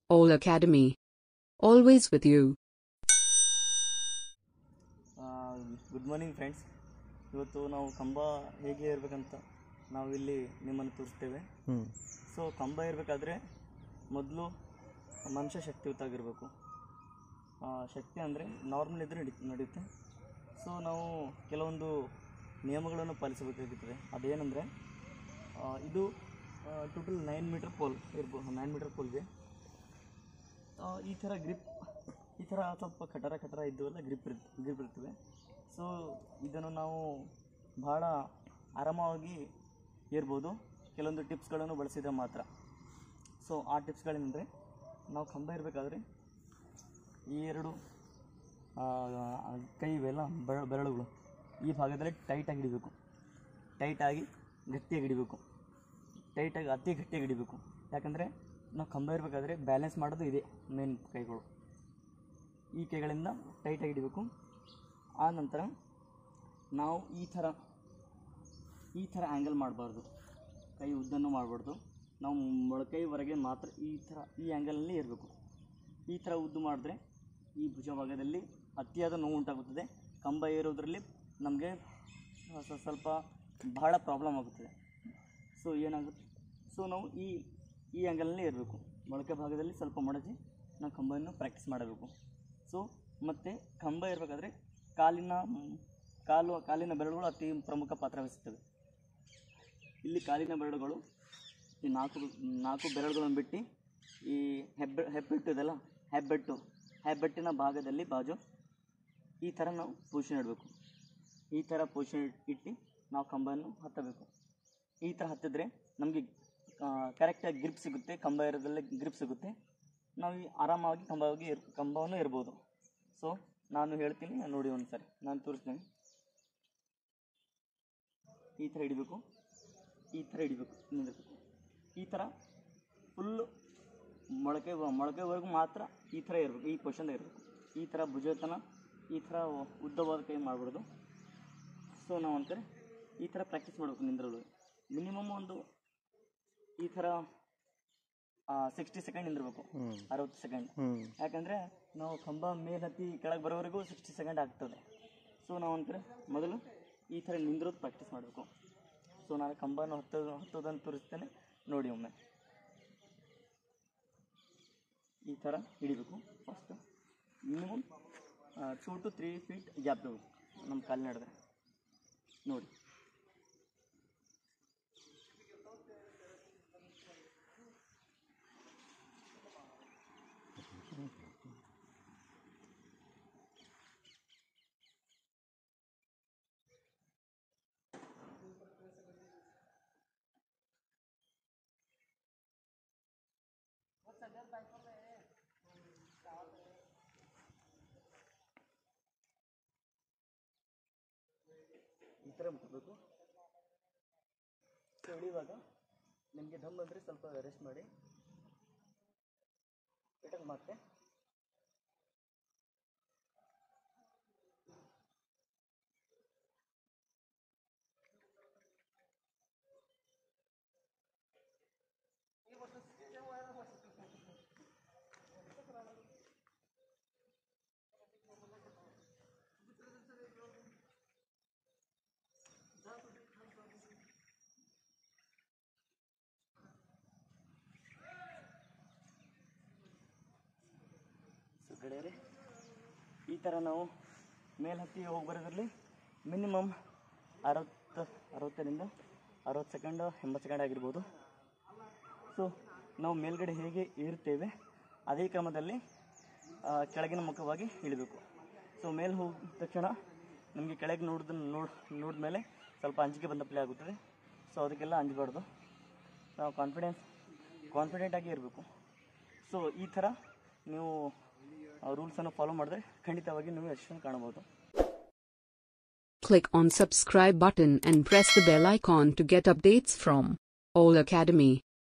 All Academy. Always with you. Good morning friends ಇವತ್ತು ನಾವು ಕಂಬ ಹೇಗೆ ಇರಬೇಕಂತ ನಾವು ಇಲ್ಲಿ ನಿಮ್ಮನ್ನು ತೋರಿಸ್ತೇವೆ ಸೊ ಕಂಬ ಇರಬೇಕಾದ್ರೆ ಮೊದಲು ಮನುಷ್ಯ ಶಕ್ತಿಯುತಾಗಿರಬೇಕು ಶಕ್ತಿ ಅಂದರೆ ನಾರ್ಮಲ್ ಇದ್ದರೆ ನಡಿ ನಡೆಯುತ್ತೆ ಸೊ ನಾವು ಕೆಲವೊಂದು ನಿಯಮಗಳನ್ನು ಪಾಲಿಸಬೇಕಾಗುತ್ತದೆ ಅದೇನೆಂದರೆ ಇದು ಟೋಟಲ್ ನೈನ್ ಮೀಟರ್ ಪೋಲ್ ಇರ್ಬೋದು ನೈನ್ ಮೀಟರ್ ಪೋಲ್ಗೆ ಈ ಥರ ಗ್ರಿಪ್ ಈ ಥರ ಸ್ವಲ್ಪ ಕಟರ ಕಟರ ಇದ್ದವೆಲ್ಲ ಗ್ರಿಪ್ ಇರ್ ಗ್ರಿಪ್ ಇರ್ತವೆ ಸೊ ಇದನ್ನು ನಾವು ಭಾಳ ಆರಾಮವಾಗಿ ಏರ್ಬೋದು ಕೆಲವೊಂದು ಟಿಪ್ಸ್ಗಳನ್ನು ಬಳಸಿದರೆ ಮಾತ್ರ ಸೊ ಆ ಟಿಪ್ಸ್ಗಳೇನೆಂದರೆ ನಾವು ಕಂಬ ಇರಬೇಕಾದ್ರೆ ಈ ಎರಡು ಆ, ಕೈ ಇವೆಲ್ಲ ಬೆರ ಬೆರಳುಗಳು ಈ ಭಾಗದಲ್ಲಿ ಟೈಟಾಗಿ ಹಿಡಿಬೇಕು ಟೈಟಾಗಿ ಗಟ್ಟಿಯಾಗಿ ಹಿಡಿಬೇಕು ಟೈಟಾಗಿ ಅತಿ ಗಟ್ಟಿಯಾಗಿ ಹಿಡಿಬೇಕು ಯಾಕಂದರೆ ನಾವು ಕಂಬ ಇರಬೇಕಾದ್ರೆ ಬ್ಯಾಲೆನ್ಸ್ ಮಾಡೋದು ಇದೆ ಮೇನ್ ಕೈಗಳು ಈ ಕೈಗಳಿಂದ ಟೈಟಾಗಿ ಹಿಡಿಬೇಕು ಆ ನಂತರ ನಾವು ಈ ಥರ ಈ ಥರ ಆ್ಯಂಗಲ್ ಮಾಡಬಾರ್ದು ಕೈ ಉದ್ದನ್ನು ಮಾಡಬಾರ್ದು ನಾವು ಮೊಳಕೈವರೆಗೆ ಮಾತ್ರ ಈ ಥರ ಈ ಆ್ಯಂಗಲಲ್ಲಿ ಇರಬೇಕು ಈ ಥರ ಉದ್ದು ಮಾಡಿದ್ರೆ ಈ ಭುಜ ಭಾಗದಲ್ಲಿ ಅತಿಯಾದ ನೋವು ಉಂಟಾಗುತ್ತದೆ ಕಂಬ ಏರೋದ್ರಲ್ಲಿ ನಮಗೆ ಸ್ವ- ಸ್ವಲ್ಪ ಬಹಳ ಪ್ರಾಬ್ಲಮ್ ಆಗುತ್ತದೆ ಸೊ ಏನಾಗುತ್ತೆ ಸೊ ನಾವು ಈ ಈ ಆ್ಯಂಗಲಲ್ಲಿ ಇರಬೇಕು ಮೊಳಕೆ ಭಾಗದಲ್ಲಿ ಸ್ವಲ್ಪ ಮಡಚಿ ನಾವು ಕಂಬವನ್ನು ಪ್ರಾಕ್ಟೀಸ್ ಮಾಡಬೇಕು ಸೊ ಮತ್ತು ಕಂಬ ಇರಬೇಕಾದ್ರೆ ಕಾಲಿನ ಮ್, ಕಾಲು ಕಾಲಿನ ಬೆರಳುಗಳು ಅತಿ ಪ್ರಮುಖ ಪಾತ್ರ ವಹಿಸುತ್ತವೆ ಇಲ್ಲಿ ಕಾಲಿನ ಬೆರಳುಗಳು ಈ ನಾಲ್ಕು ನಾಲ್ಕು ಬೆರಳುಗಳನ್ನು ಬಿಟ್ಟು ಈ ಹೆಬ್ಬೆ ಹೆಬ್ಬೆಟ್ಟು ಇದೆಲ್ಲ ಹೆಬ್ಬೆಟ್ಟು ಹೆಬ್ಬೆಟ್ಟಿನ ಭಾಗದಲ್ಲಿ ಬಾಜು ಈ ಥರ ನಾವು ಪೊಸಿಷನ್ ಇಡಬೇಕು ಈ ಥರ ಪೊಸಿಷನ್ ಇಟ್ಟು ನಾವು ಕಂಬವನ್ನು ಹತ್ತಬೇಕು ಈ ಥರ ಹತ್ತಿದ್ರೆ ನಮಗೆ ಕರೆಕ್ಟಾಗಿ ಗ್ರಿಪ್ ಸಿಗುತ್ತೆ ಕಂಬ ಇರೋದ್ರಲ್ಲೇ ಗ್ರಿಪ್ ಸಿಗುತ್ತೆ ನಾವು ಈ ಆರಾಮಾಗಿ ಕಂಬವಾಗಿ ಇರ್ ಕಂಬವನ್ನು ಇರ್ಬೋದು ಸೊ ನಾನು ಹೇಳ್ತೀನಿ ನೋಡಿ ಒಂದು ಸರಿ ನಾನು ತೋರಿಸ್ತೀನಿ ಈ ಥರ ಹಿಡಿಬೇಕು ಈ ಥರ ಹಿಡಿಬೇಕು ನಿಂದಿರ್ಬೇಕು ಈ ಥರ ಫುಲ್ಲು ಮೊಳಕೆ ಮೊಳಕೆವರೆಗೂ ಮಾತ್ರ ಈ ಥರ ಇರಬೇಕು ಈ ಪೊಸಿಷನ್ ಇರಬೇಕು ಈ ಥರ ಭುಜತನ ಈ ಥರ ಉದ್ದವಾದ ಕೈ ಮಾಡಬಾರ್ದು ಸೊ ನಾವು ಅಂತಾರೆ ಈ ಥರ ಪ್ರಾಕ್ಟೀಸ್ ಮಾಡಬೇಕು ನಿಂದ್ರಲು ಮಿನಿಮಮ್ ಒಂದು ಈ ಥರ ಸಿಕ್ಸ್ಟಿ ಸೆಕೆಂಡ್ ನಿಂದಿರ್ಬೇಕು ಅರವತ್ತು ಸೆಕೆಂಡ್ ಯಾಕಂದರೆ ನಾವು ಕಂಬ ಮೇಲೆ ಹತ್ತಿ ಕೆಳಗೆ ಬರೋವರೆಗೂ ಸಿಕ್ಸ್ಟಿ ಸೆಕೆಂಡ್ ಆಗ್ತದೆ ಸೊ ನಾವು ಅಂತಾರೆ ಮೊದಲು ಈ ಥರ ನಿಂದಿರೋದು ಪ್ರಾಕ್ಟೀಸ್ ಮಾಡಬೇಕು ಸೊ ನಾನು ಕಂಬನ ಹತ್ತೋದು ಹತ್ತೋದನ್ನು ತೋರಿಸ್ತೇನೆ ನೋಡಿ ಒಮ್ಮೆ ಈ ಥರ ಹಿಡಿಬೇಕು first minimum two to three feet gap ಇರಬೇಕು ನಮ್ಮ ಕಾಲು ನಡೆದ್ರೆ ನೋಡಿ ಈ ಥರ ಮುಟ್ಟಬೇಕು ಸೊ ಇಳಿಯುವಾಗ ನಿಮಗೆ ದಮ್ ಬಂದರೆ ಸ್ವಲ್ಪ ರೆಸ್ಟ್ ಮಾಡಿ ರಿಟರ್ನ್ ಮತ್ತೆ ಸೊ ಗೆಳೆಯರೆ ಈ ಥರ ನಾವು ಮೇಲೆ ಹತ್ತಿ ಹೋಗಿ ಬರೋದ್ರಲ್ಲಿ ಮಿನಿಮಮ್ ಅರವತ್ತು ಅರವತ್ತರಿಂದ ಅರವತ್ತು ಸೆಕೆಂಡ್ ಎಂಬತ್ತು ಸೆಕೆಂಡ್ ಆಗಿರ್ಬೋದು ಸೊ ನಾವು ಮೇಲ್ಗಡೆ ಹೇಗೆ ಏರುತ್ತೇವೆ ಅದೇ ಕ್ರಮದಲ್ಲಿ ಆ, ಕೆಳಗಿನ ಮುಖವಾಗಿ ಇಳಿಬೇಕು ಸೊ ಮೇಲೆ ಹೋದ ತಕ್ಷಣ ನಮಗೆ ಕೆಳಗೆ ನೋಡಿದ ನೋಡ್ ನೋಡಿದ್ಮೇಲೆ ಸ್ವಲ್ಪ ಅಂಜಿಕೆ ಬಂದ ಪ್ಲೇ ಆಗುತ್ತದೆ ಸೊ ಅದಕ್ಕೆಲ್ಲ ಅಂಜಬಾರ್ದು ನಾವು ಕಾನ್ಫಿಡೆನ್ಸ್ ಕಾನ್ಫಿಡೆಂಟಾಗಿ ಇರಬೇಕು ಸೊ ಈ ಥರ ನೀವು ರೂಲ್ಸನ್ನು ಫಾಲೋ ಮಾಡಿದ್ರೆ ಖಂಡಿತವಾಗಿ ನೀವು ಯಶಸ್ಸನ್ನು ಕಾಣಬಹುದು Click on subscribe button and press the bell icon to get updates from All Academy.